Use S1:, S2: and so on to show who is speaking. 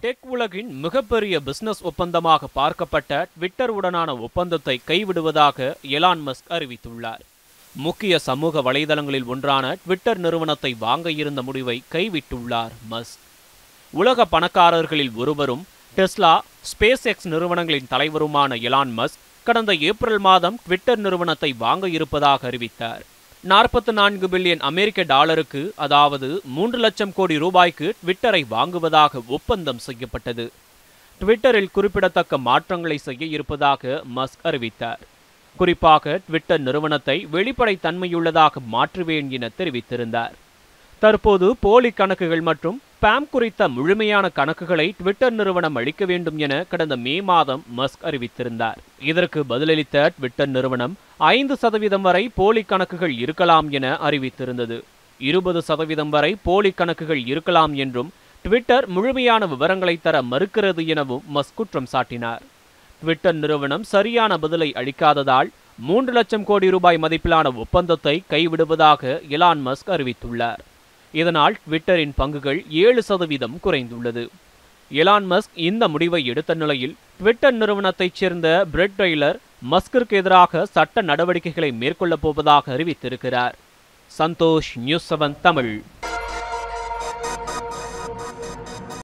S1: tech உலகின் மிகப்பெரிய business ஒப்பந்தமாக பார்க்கப்பட்ட ட்விட்டர் உடனான ஒப்பந்தத்தை கைவிடுவதாக எலான் மஸ்க் அறிவித்துள்ளார் முக்கிய சமூக வலைதளங்களில் ஒன்றான ட்விட்டர் நிறுவனத்தை வாங்க இருந்த முடிவை கைவிட்டுள்ளார் மஸ்க் உலக பணக்காரர்களில் ஒருவரும் டெஸ்லா ஸ்பேஸ் எக்ஸ் நிறுவனங்களின் தலைவருமான எலான் மஸ்க் கடந்த ஏப்ரல் மாதம் ட்விட்டர் நிறுவனத்தை வாங்க இருப்பதாக அறிவித்தார் நாற்பத்தி நான்கு பில்லியன் அமெரிக்க டாலருக்கு அதாவது மூன்று லட்சம் கோடி ரூபாய்க்கு ட்விட்டரை வாங்குவதாக ஒப்பந்தம் செய்யப்பட்டது ட்விட்டரில் குறிப்பிடத்தக்க மாற்றங்களை செய்ய இருப்பதாக மஸ்க் அறிவித்தார் குறிப்பாக ட்விட்டர் நிறுவனத்தை வெளிப்படைத்தன்மையுள்ளதாக மாற்றுவேன் என தெரிவித்திருந்தார் தற்போது போலி கணக்குகள் மற்றும் ஸ்பாம் குறித்த முழுமையான கணக்குகளை ட்விட்டர் நிறுவனம் அளிக்க வேண்டும் என கடந்த மே மாதம் மஸ்க் அறிவித்திருந்தார் இதற்கு பதிலளித்த ட்விட்டர் நிறுவனம் ஐந்து சதவீதம் வரை போலி கணக்குகள் இருக்கலாம் என அறிவித்திருந்தது இருபது சதவீதம் வரை போலி கணக்குகள் இருக்கலாம் என்றும் ட்விட்டர் முழுமையான விவரங்களை தர மறுக்கிறது எனவும் மஸ்க் குற்றம் சாட்டினார் ட்விட்டர் நிறுவனம் சரியான பதிலை அளிக்காததால் மூன்று லட்சம் கோடி ரூபாய் மதிப்பிலான ஒப்பந்தத்தை கைவிடுவதாக எலான் மஸ்க் அறிவித்துள்ளார் இதனால் ட்விட்டரின் பங்குகள் ஏழு சதவீதம் குறைந்துள்ளது எலான் மஸ்க் இந்த முடிவை எடுத்த நிலையில் ட்விட்டர் நிறுவனத்தைச் சேர்ந்த பிரெட் டெய்லர் மஸ்கிற்கு எதிராக சட்ட நடவடிக்கைகளை மேற்கொள்ளப் போவதாக அறிவித்திருக்கிறார் சந்தோஷ் நியூஸ் செவன் தமிழ்